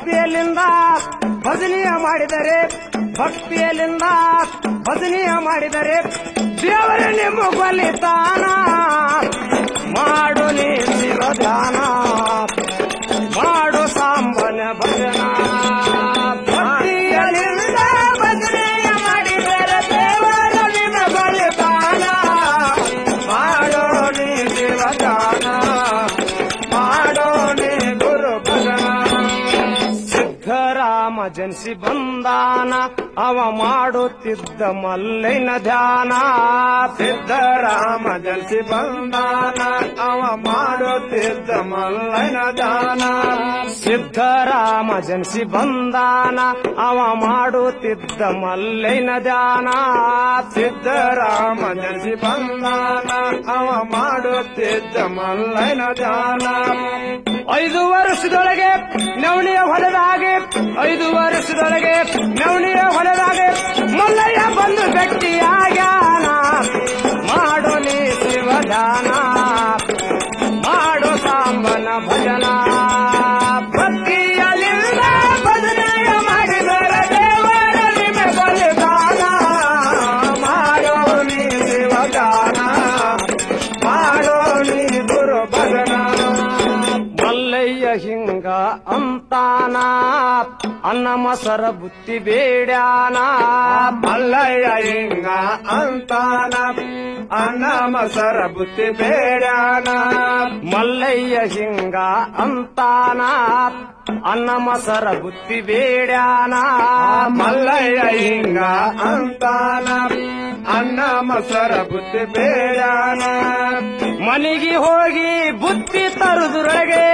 ಭಕ್ತಿಯಲ್ಲಿಂದ ಭಜನೀಯ ಮಾಡಿದರೆ ಭಕ್ತಿಯಲ್ಲಿಂದ ಭಜನೀಯ ಮಾಡಿದರೆ ದೇವರ ನಿಮ್ಮ ಬಲಿದಾನ ಮಾಡು ನೀ ಶಿವದಾನ ಮಾಡು ಸಾಂಬನ ಭಜನ ಭಕ್ತಿಯಲ್ಲಿಂದ ಭಜನೀಯ ಮಾಡಿದರೆ ದೇವರ ನಿಮ್ಮ ಬಲಿದಾನ ಮಾಡೋ ನೀ ಶಿವದಾನ ಮಾಡೋ ನೀ ಗುರು ಭಜನ ಸಿದ್ಧರಾಮ ಜನಿಸಿ ಬಂದಾನ ಅವ ಮಾಡುತ್ತಿದ್ದ ಮಲ್ಲೈನ ಧ್ಯಾನ ಸಿದ್ಧರಾಮ ಜನಿಸಿ ಬಂದಾನ ಅವ ಮಾಡುತ್ತಿದ್ದ ಮಲ್ಲನ ದಾನ ಸಿದ್ಧರಾಮ ಜನಿಸಿ ಬಂದಾನ ಅವ ಮಾಡುತ್ತಿದ್ದ ಮಲ್ಲೈನ ಧ್ಯಾನ ಸಿದ್ಧರಾಮ ಜನಿಸಿ ಬಂದಾನ ಅವ ಮಾಡುತ್ತಿದ್ದ ಮಲ್ಲನ ದಾನ ಐದು ವರ್ಷದೊಳಗೆ ನವಣಿಯ ಹೊಲದಾಗೆ ಐದು ವರ್ಷದೊಳಗೆ ನವಣಿಯ ಹೊಲದಾಗೆ ಮಲ್ಲಯ್ಯ ಬಂದು ಗಟ್ಟಿಯಾಗ್ಯಾನ ಮಾಡು ನೀ ಶಿವದಾನ ಮಾಡು ಸಾಂಬನ ಭಜನ ಭಕ್ತಿಯಲ್ಲಿಂದ ಭಜನೆಯ ಮಾಡಿದರೆ ದೇವರ ನಿಮೆ ಬಲಿದಾನ ಮಾಡೋ ನೀ ಶಿವದಾನ ಮಾಡೋ ನೀ ಗುರು ಭಜನ ಮಲ್ಲಯ್ಯ ಹಿಂಗ ಅಂತಾನ ಅನ್ನ ಮಸರ ಬುತ್ತಿ ಬೇಡ್ಯಾನ ಮಲ್ಲಯ್ಯ ಹಿಂಗ ಅಂತಾನ ಅನ್ನ ಮಸರ ಬುತ್ತಿ ಬೇಡ್ಯಾನ ಮಲ್ಲಯ್ಯ ಹಿಂಗ ಅಂತಾನ ಅನ್ನ ಮಸರ ಬುತ್ತಿ ಬೇಡ್ಯಾನ ಮಲ್ಲಯ್ಯ ಹಿಂಗ ಅಂತಾನ ಅನ್ನ ಮಸರ ಬುತ್ತಿ ಬೇಡ್ಯಾನ ಮನೆಗೆ ಹೋಗಿ ಬುತ್ತಿ ತರುದ್ರೊಳಗೆ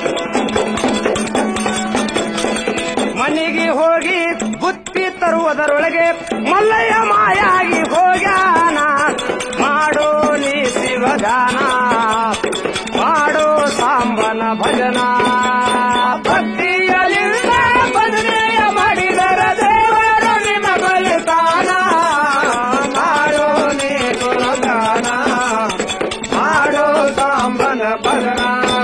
ಮನೆಗೆ ಹೋಗಿ ಬುತ್ತಿ ತರುವುದರೊಳಗೆ ಮಲ್ಲಯ್ಯ ಮಾಯಾಗಿ ಹೋಗ್ಯಾನ ಮಾಡೋ ನೀ ಶಿವದಾನ ಮಾಡೋ ಸಾಂಬನ ಭಜನ ಭಕ್ತಿಯಲ್ಲಿಂದ ಭಜನೆಯ ಮಾಡಿದರ ದೇವರ ನಿಮ್ಮ ಬಲಿದಾನ ಮಾಡೋ ನೀ ಗುರುದಾನ ಮಾಡೋ ಸಾಂಬನ ಭಜನ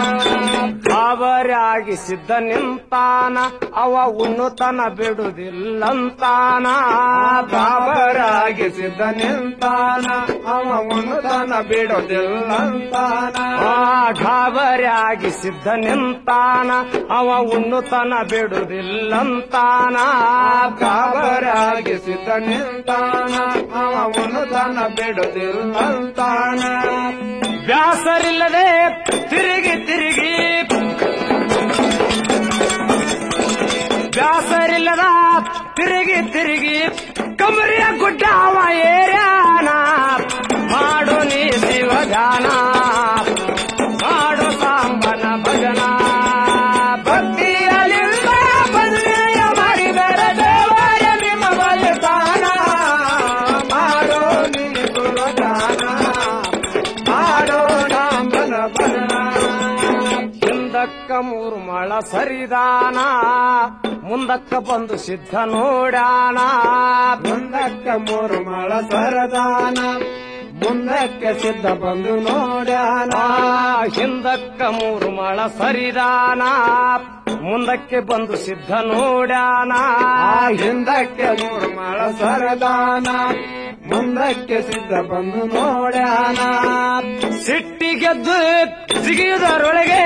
ಅವರಾಗಿ ಸಿದ್ಧ ನಿಂತಾನ ಅವ ಉಣ್ಣುತನ ಬಿಡುವುದಿಲ್ಲಂತಾನ ಬಾಬರಾಗಿ ಸಿದ್ಧ ನಿಂತಾನ ಅವನು ತನ ಬಿಡೋದಿಲ್ಲಂತಾನ ಆ ಗಾಬರಿಯಾಗಿ ಸಿದ್ಧ ನಿಂತಾನ ಅವ ಉಣ್ಣುತನ ಬಿಡುವುದಿಲ್ಲಂತಾನ ಬಾಬರಾಗಿ ಸಿದ್ಧ ನಿಂತಾನ ಅವನು ತನ ಬಿಡೋದಿಲ್ಲಂತಾನ ಬ್ಯಾಸರಿಲ್ಲದೆ ತಿರುಗಿ ತಿರುಗಿ ಬ್ಯಾಸರಿಲ್ಲದ ತಿರುಗಿ ತಿರುಗಿ ಕಮರಿಯ ಗುಡ್ಡ ಅವ ಏರ್ಯಾನ ಮಾಡು ನೀ ಶಿವದಾನ ಮಾಡು ಸಾಂಬನ ಭಜನ ಭಕ್ತಿಯಲ್ಲಿಲ್ಲ ಭಜನೆಯ ಮಾಡಿದರ ದೇವರ ನಿಮ್ಮ ಬಲಿದಾನ ಮಾಡೋ ನೀ ಗುರುದಾನ ಮಾಡೋ ನಾಮನ ಭಜನ ಹಿಂದಕ್ಕ ಮೂರು ಮಳ ಸರಿದಾನ ಮುಂದಕ್ಕ ಬಂದು ಸಿದ್ಧ ನೋಡಾನ ಮುಂದಕ್ಕೆ ಮೂರು ಮಳ ಸರದಾನ ಮುಂದಕ್ಕೆ ಸಿದ್ಧ ಬಂದು ನೋಡ್ಯಾನ ಆ ಹಿಂದಕ್ಕ ಮೂರು ಮಳ ಸರಿದಾನ ಮುಂದಕ್ಕೆ ಬಂದು ಸಿದ್ಧ ನೋಡ್ಯಾನ ಆ ಹಿಂದಕ್ಕೆ ಮೂರು ಮಳ ಸರದಾನ ಮುಂದಕ್ಕೆ ಸಿದ್ಧ ಬಂದು ನೋಡ್ಯಾನ ಸಿಟ್ಟಿಗೆದ್ದು ಜಿಗಿದರೊಳಗೆ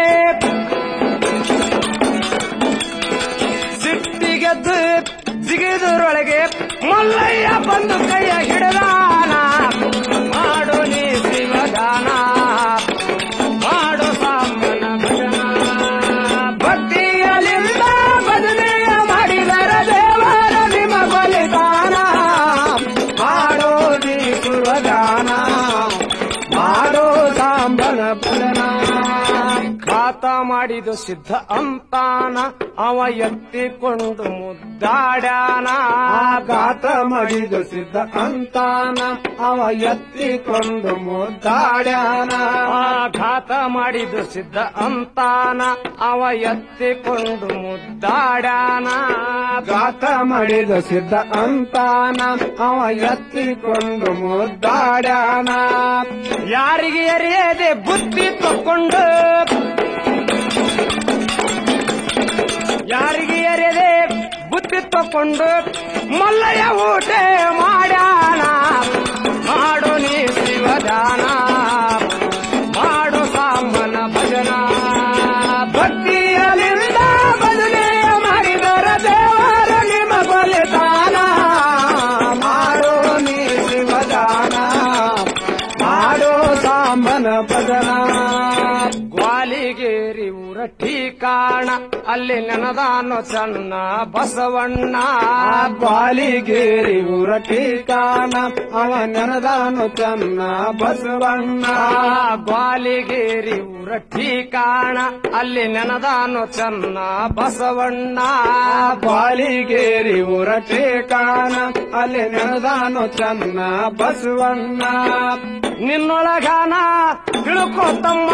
ಸಿಟ್ಟಿಗೆದ್ದು ಜಿಗಿದರೊಳಗೆ ಮಲ್ಲಯ್ಯ ಬಂದು ಕೈಯ ಹಿಡದಾನ ಮಾಡು ನೀ ಶಿವದಾನ ಮಾಡು ಸಾಂಬನ ಭಜನ ಭಕ್ತಿಯಲ್ಲಿಂದ ಭಜನೆಯ ಮಾಡಿದರ ದೇವರ ನಿಮ್ಮ ಬಲಿದಾನ ಮಾಡೋ ನೀ ಸುರದಾನ ಮಾಡೋ ಸಾಂಬನ ಭಜನ ಖಾತ ಮಾಡಿದು ಸಿದ್ಧ ಅಂತಾನ ಅವ ಎತ್ತಿಕೊಂಡು ಮುದ್ದಾಡ್ಯಾನ ಆಘಾತ ಮಾಡಿದು ಸಿದ್ಧ ಅಂತಾನ ಅವ ಎತ್ತಿಕೊಂಡು ಮುದ್ದಾಡ್ಯಾನ ಆಘಾತ ಮಾಡಿದು ಸಿದ್ಧ ಅಂತಾನ ಅವ ಎತ್ತಿಕೊಂಡು ಮುದ್ದಾಡ್ಯಾನ ಗಾತ ಮಾಡಿದ ಸಿದ್ಧ ಅಂತಾನ ಅವ ಎತ್ತಿಕೊಂಡು ಮುದ್ದಾಡ್ಯಾನ ಯಾರಿಗೆ ಎರೆಯದೆ ಬುದ್ಧಿ ತಕೊಂಡು ಯಾರಿಗೆ ಎರೆದೆ ಬುದ್ಧಿ ತಕೊಂಡು ಮಲ್ಲಯ್ಯ ಊಟ ಮಾಡ್ಯಾನ ಮಾಡು ನೀ ಶಿವದಾನ ಮಾಡು ಸಾಮನ ಭಜನ ಭಕ್ತಿಯಲಿಂದ ಬದನೆ ಮಾಡಿದರ ದೇವರ ನಿಮ್ಮ ಬಲಿದಾನ ಮಾಡೋ ನೀ ಶಿವದಾನ ಮಾಡೋ ಸಾಂಬನ ಭಜನ ಗ್ವಾಲಿಗೇರಿ ಊರ ಠೀಕಾಣ ಅಲ್ಲಿ ನೆನದಾನು ಚನ್ನ ಬಸವಣ್ಣ ಬಾಲಿಗೇರಿ ಊರ ಟೀಕಾನ ಅವ ನೆನದಾನು ಚನ್ನ ಬಸವಣ್ಣ ಗ್ವಾಲಿಗೇರಿ ಊರ ಠೀಕಾಣ ಅಲ್ಲಿ ನೆನದಾನು ಚನ್ನ ಬಸವಣ್ಣ ಬಾಲಿಗೇರಿ ಊರ ಟೀಕಾನ ಅಲ್ಲಿ ನೆನದಾನು ಚನ್ನ ಬಸವಣ್ಣ ನಿನ್ನೊಳಗಾನ ತಿಳ್ಕೊತಮ್ಮ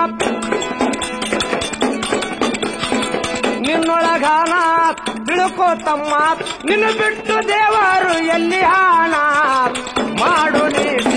ನಿನ್ನೊಳಗಾನ ತಿಳ್ಕೊತಮ್ಮ ನಿನ್ನ ಬಿಟ್ಟು ದೇವರು ಎಲ್ಲಿ ಹಾಣ ಮಾಡು ನೀ